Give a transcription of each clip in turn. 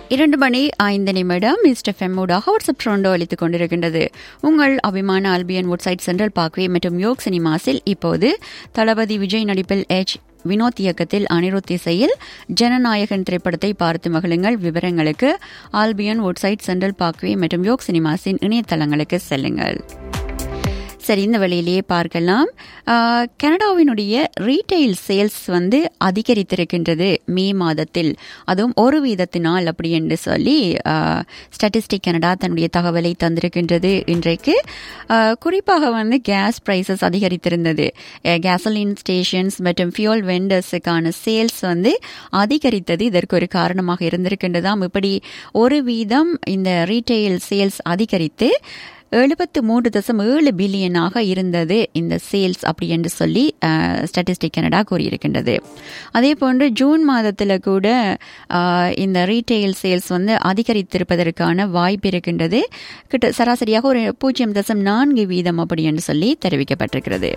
இரண்டு மணி ஐந்து நிமிடம் மிஸ்டர் ஃபெம்மூடாக வாட்ஸ்அப் ட்ரோண்டோ அளித்துக் கொண்டிருக்கின்றது உங்கள் அபிமான ஆல்பியன் வுட்சைட் சென்ட்ரல் பார்க்வே மற்றும் யோக் சினிமாஸில் இப்போது தளபதி விஜய் நடிப்பில் எச் வினோத் இயக்கத்தில் அனிருத் இசையில் ஜனநாயகன் திரைப்படத்தை பார்த்து மகிழுங்கள் விவரங்களுக்கு ஆல்பியன் வுட்சைட் சென்ட்ரல் பார்க்வே மற்றும் யோக் சினிமாஸின் இணையதளங்களுக்கு செல்லுங்கள் சரி இந்த வழியிலேயே பார்க்கலாம் ஆஹ், கனடாவினுடைய ரீட்டைல் சேல்ஸ் வந்து அதிகரித்திருக்கின்றது மே மாதத்தில் அதுவும் ஒரு வீதத்தினால் அப்படி என்று சொல்லி ஸ்டாட்டிஸ்டிக் கனடா தன்னுடைய தகவலை தந்திருக்கின்றது இன்றைக்கு ஆஹ், குறிப்பாக வந்து கேஸ் பிரைசஸ் அதிகரித்திருந்தது கேசலின் ஸ்டேஷன்ஸ் மற்றும் ஃபியூல் வெண்டர்ஸுக்கான சேல்ஸ் வந்து அதிகரித்தது இதற்கு ஒரு காரணமாக இருந்திருக்கின்றதாம் இப்படி ஒரு வீதம் இந்த ரீட்டைல் சேல்ஸ் அதிகரித்து எழுபத்து மூன்று தசம் ஏழு பில்லியனாக இருந்தது இந்த சேல்ஸ் அப்படி என்று சொல்லி ஸ்டாட்டிஸ்டிக் கனடா கூறியிருக்கின்றது அதே போன்று ஜூன் மாதத்தில் கூட அஹ், இந்த ரீட்டைல் சேல்ஸ் வந்து அதிகரித்திருப்பதற்கான வாய்ப்பு இருக்கின்றது கிட்ட சராசரியாக ஒரு பூஜ்ஜியம் தசம் நான்கு வீதம் அப்படி என்று சொல்லி தெரிவிக்கப்பட்டிருக்கிறது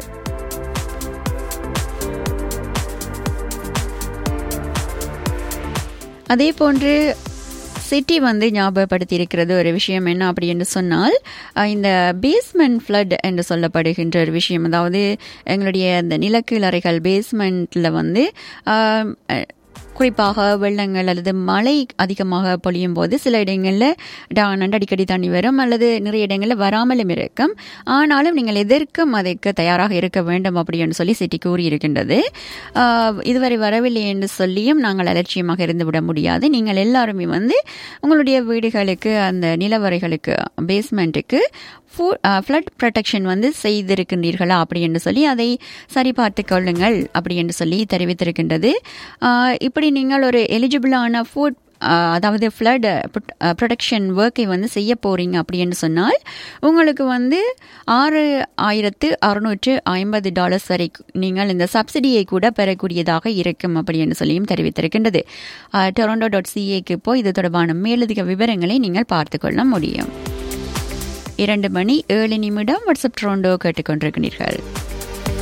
அதே போன்று சிட்டி வந்து ஞாபகப்படுத்தி இருக்கிறது ஒரு விஷயம் என்ன அப்படி என்று சொன்னால் அஹ், இந்த பேஸ்மெண்ட் ஃப்ளட் என்று சொல்லப்படுகின்ற ஒரு விஷயம் அதாவது எங்களுடைய இந்த நிலக்கீழறைகள் பேஸ்மெண்ட்டில் வந்து அஹ், அஹ், குறிப்பாக வெள்ளங்கள் அல்லது மழை அதிகமாக பொழியும் போது சில இடங்களில் டானண்ட் அடிக்கடி தண்ணி வரும் அல்லது நிறைய இடங்களில் வராமலும் இருக்கும் ஆனாலும் நீங்கள் எதற்கும் அதற்கு தயாராக இருக்க வேண்டும் அப்படின்னு சொல்லி சிட்டி கூறியிருக்கின்றது ஆஹ், இதுவரை வரவில்லை என்று சொல்லியும் நாங்கள் அலட்சியமாக இருந்துவிட முடியாது நீங்கள் எல்லாருமே வந்து உங்களுடைய வீடுகளுக்கு அந்த நிலவரைகளுக்கு பேஸ்மெண்ட்டுக்கு ஃப்ளட் ப்ரொடெக்ஷன் வந்து செய்திருக்கின்றீர்களா அப்படி என்று சொல்லி அதை சரிபார்த்து கொள்ளுங்கள் அப்படி என்று சொல்லி தெரிவித்திருக்கின்றது ஆஹ், இப்படி நீங்கள் ஒரு எலிஜிபிளான ஃபுட் அதாவது ஃப்ளட் ப்ரொடெக்ஷன் ஒர்க்கை வந்து செய்ய போறீங்க அப்படின்னு சொன்னால் உங்களுக்கு வந்து ஆறு ஆயிரத்து அறுநூற்று ஐம்பது டாலர்ஸ் வரை நீங்கள் இந்த சப்சிடியை கூட பெறக்கூடியதாக இருக்கும் அப்படின்னு சொல்லியும் தெரிவித்திருக்கின்றது டொரண்டோ டாட் சிஏக்கு போய் இது தொடர்பான மேலதிக விவரங்களை நீங்கள் பார்த்து கொள்ள முடியும் இரண்டு மணி ஏழு நிமிடம் வாட்ஸ்அப் ட்ரோண்டோ கேட்டுக்கொண்டிருக்கிறீர்கள்